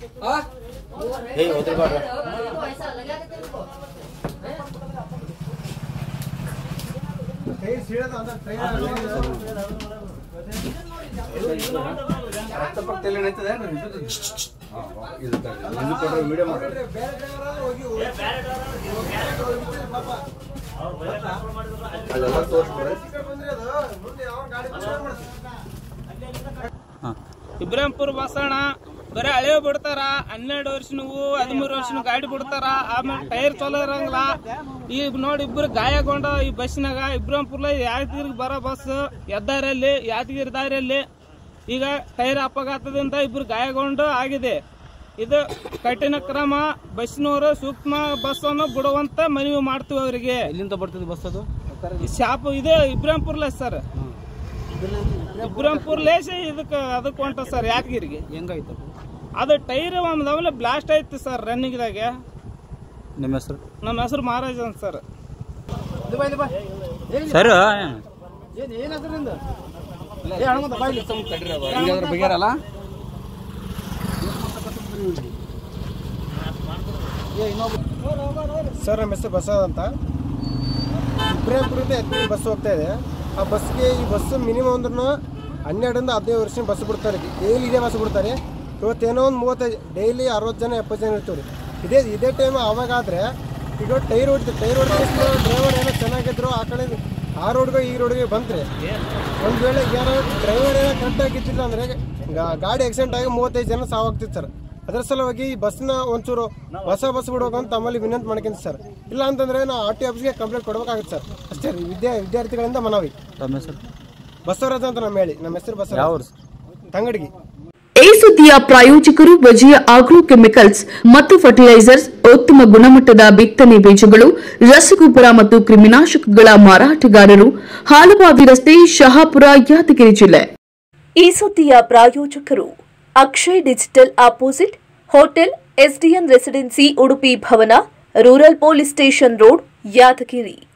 ಇಬ್ರಾಂಪುರ್ ಬಸಣ್ಣ ಬರೀ ಹಳೆ ಬಿಡ್ತಾರ ಹನ್ನೆರಡು ವರ್ಷನವು ಹದಿಮೂರು ವರ್ಷನ ಗಾಡಿ ಬಿಡ್ತಾರ ಆಮೇಲೆ ಟೈರ್ ಚಲೋ ಇರಂಗಿಲ್ಲ ಈಗ ನೋಡಿ ಇಬ್ರು ಗಾಯಗೊಂಡ ಈ ಬಸ್ನಾಗ ಇಬ್ರಾಂಪುರ್ಲ ಯಾದಗಿರಿ ಬರೋ ಬಸ್ ಹೆದ್ದಾರಿಯಲ್ಲಿ ಯಾದಗಿರಿ ದಾರಿಯಲ್ಲಿ ಈಗ ಟೈರ್ ಅಪಘಾತದಿಂದ ಇಬ್ರು ಗಾಯಗೊಂಡು ಆಗಿದೆ ಇದು ಕಠಿಣ ಕ್ರಮ ಬಸ್ನವರು ಸೂಕ್ಷ್ಮ ಬಸ್ ಅನ್ನು ಬಿಡುವಂತ ಮನವಿ ಮಾಡ್ತೀವಿ ಅವರಿಗೆ ಎಲ್ಲಿಂದ ಬರ್ತದೆ ಬಸ್ ಅದು ಶಾಪ್ ಇದು ಇಬ್ರಾಂಪುರ್ಲೆ ಸರ್ ಇಬ್ರಾಂಪುರ್ಲೇಸಿ ಇದಕ್ಕೆ ಅದಕ್ಕೆ ಹೊಂಟ ಸರ್ ಯಾದಗಿರಿಗೆ ಹೆಂಗಾಯ್ತು ಅದು ಟೈರ್ ಒಮ್ಮೆ ಬ್ಲಾಸ್ಟ್ ಆಯ್ತು ಸರ್ ರನ್ನಿಂಗ್ದಾಗೆ ನಿಮ್ಮ ಹೆಸರು ನಮ್ಮ ಹೆಸರು ಮಹಾರಾಜ್ ಅಂತ ಸರ್ ಸರ್ ಬಗೆಯರಲ್ಲ ಸರ್ ನಮ್ಮ ಹೆಸರು ಬಸವ ಅಂತ ಇಬ್ರಾಹಿಂಪುರದಿಂದ ಎತ್ತಿ ಬಸ್ ಹೋಗ್ತಾ ಇದೆ ಆ ಬಸ್ಗೆ ಈ ಬಸ್ ಮಿನಿಮಮ್ ಅಂದ್ರೂ ಹನ್ನೆರಡರಿಂದ ಹದಿನೈದು ವರ್ಷ ಬಸ್ ಬಿಡ್ತಾರೆ ಡೈಲಿ ಇದೇ ಬಸ್ ಬಿಡ್ತಾರೆ ಇವತ್ತೇನೋ ಒಂದು ಮೂವತ್ತೈದು ಡೈಲಿ ಅರವತ್ತು ಜನ ಎಪ್ಪತ್ತು ಜನ ಇರ್ತೀವಿ ಇದೇ ಇದೇ ಟೈಮ್ ಅವಾಗಾದರೆ ಈಗ ಟೈರ್ ಹೊಡಿತು ಟೈರ್ ಹೊಡೆದು ಡ್ರೈವರ್ ಏನೋ ಚೆನ್ನಾಗಿದ್ರು ಆ ಕಡೆ ಆ ರೋಡ್ಗೆ ಈ ರೋಡ್ಗೆ ಬಂತ್ರೆ ಒಂದು ವೇಳೆ ಯಾರೋ ಡ್ರೈವರ್ ಏನೋ ಕರೆಕ್ಟಾಗಿ ಇದ್ದಿಲ್ಲ ಅಂದರೆ ಗಾಡಿ ಆಕ್ಸಿಡೆಂಟ್ ಆಗಿ ಮೂವತ್ತೈದು ಜನ ಸಾವಾಗ್ತಿತ್ತು ಸರ್ ಅದರ ಸಲುವಾಗಿ ಈ ಬಸ್ನ ಒಂಚೂರು ಹೊಸ ಬಸ್ ಬಿಡ್ಬೇಕಂತ ತಮ್ಮಲ್ಲಿ ವಿನಂತಿ ಮಾಡ್ಕೊಂತ ಸರ್ ಇಲ್ಲ ಅಂತಂದ್ರೆ ನಾವು ಆರ್ ಟಿ ಆಫೀಸ್ಗೆ ಕಂಪ್ಲೇಂಟ್ ಕೊಡ್ಬೇಕಾಗುತ್ತೆ ಸರ್ ಅಷ್ಟೇ ರೀ ವಿದ್ಯಾ ವಿದ್ಯಾರ್ಥಿಗಳಿಂದ ಮನವಿ ತಮ್ಮ ಹೆಸರು ಬಸವರಾಜ್ ಅಂತ ನಮ್ಮ ಹೇಳಿ ನಮ್ಮ ಹೆಸರು ಯಾವ ಬಸವರಾಜ್ ಊರು ಸರ್? ತಂಗಡಿಗೆ ಈ ಸುದ್ದಿಯ ಪ್ರಾಯೋಜಕರು ವಿಜಯ ಆಗ್ರೋ ಕೆಮಿಕಲ್ಸ್ ಮತ್ತು ಫರ್ಟಿಲೈಸರ್ಸ್ ಉತ್ತಮ ಗುಣಮಟ್ಟದ ಬಿತ್ತನೆ ಬೀಜಗಳು ರಸಗೊಬ್ಬರ ಮತ್ತು ಕ್ರಿಮಿನಾಶಕಗಳ ಮಾರಾಟಗಾರರು ಹಾಲುವಾವಿ ರಸ್ತೆ ಶಹಾಪುರ ಯಾದಗಿರಿ ಜಿಲ್ಲೆ ಈ ಸುದ್ದಿಯ ಪ್ರಾಯೋಜಕರು Akshay digital opposite hotel SDN residency Udupi Bhavana rural police station road Yadgir